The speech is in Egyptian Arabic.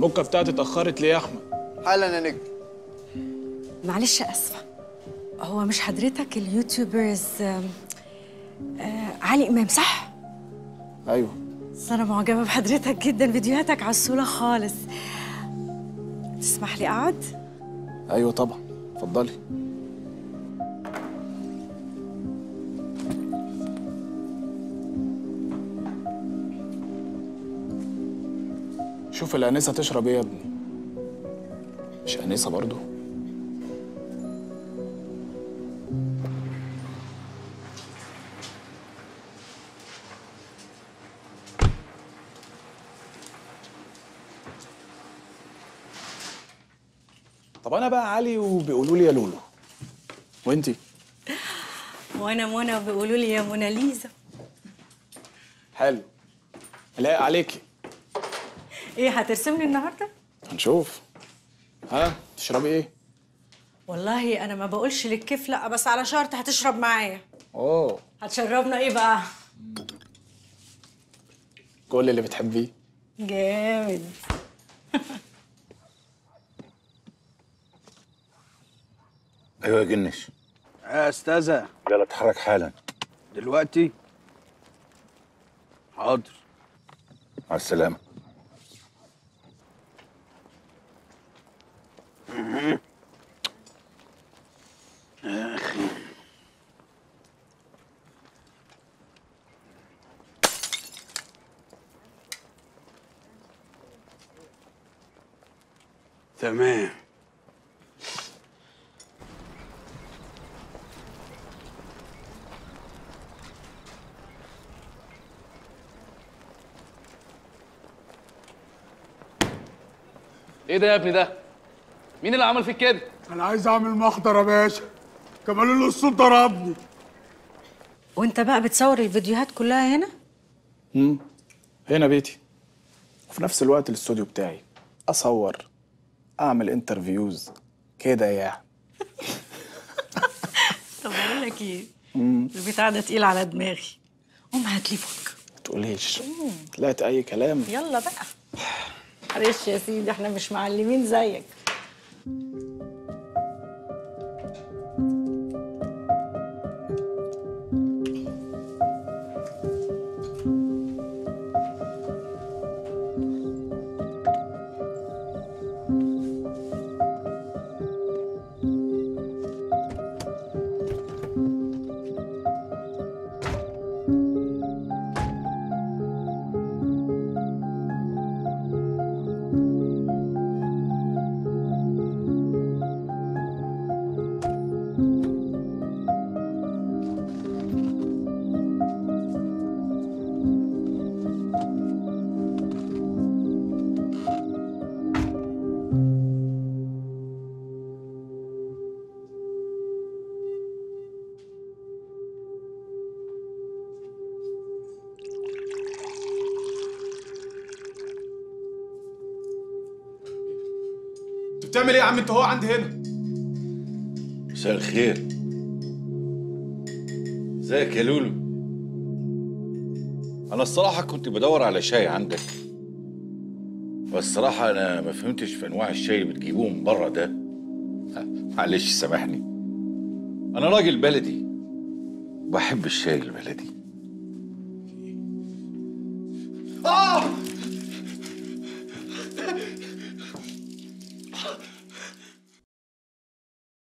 البوكه بتاعتي اتاخرت ليه يا احمد حالا يا نجم معلش اسفه هو مش حضرتك اليوتيوبرز آم، آه علي امام صح ايوه بس انا معجبه بحضرتك جدا فيديوهاتك عسوله خالص تسمح لي اقعد ايوه طبعا اتفضلي شوف الانسه تشرب ايه يا ابني مش انسه برضو طب انا بقى علي وبيقولوا لي يا لولو وانتي وانا منى بيقولوا لي يا موناليزا حلو لايق عليكي ايه هترسمني النهارده هنشوف ها تشربي ايه والله انا ما بقولش للكيف لا بس على شرط هتشرب معايا اوه هتشربنا ايه بقى كل اللي بتحبيه جامد ايوه يا جنش يا استاذه يلا اتحرك حالا دلوقتي حاضر مع السلامه تمام ايه ده يا ابني ده؟ مين اللي عمل فيك كده؟ انا عايز اعمل محضر يا باشا كمال الاسطول ضربني وانت بقى بتصور الفيديوهات كلها هنا امم هنا بيتي وفي نفس الوقت الاستوديو بتاعي اصور اعمل انترفيوز كده يعني طب بقول لك ايه البتاع ده تقيل على دماغي قوم هات لي فك ما تقوليش طلعت اي كلام يلا بقى معلش يا سيدي احنا مش معلمين زيك انت بتعمل ايه يا عم انت هو عندي هنا مساء الخير ازيك يا لولو انا الصراحه كنت بدور على شاي عندك بس الصراحه انا ما فهمتش في انواع الشاي اللي بتجيبوه من بره ده معلش سامحني انا راجل بلدي بحب الشاي البلدي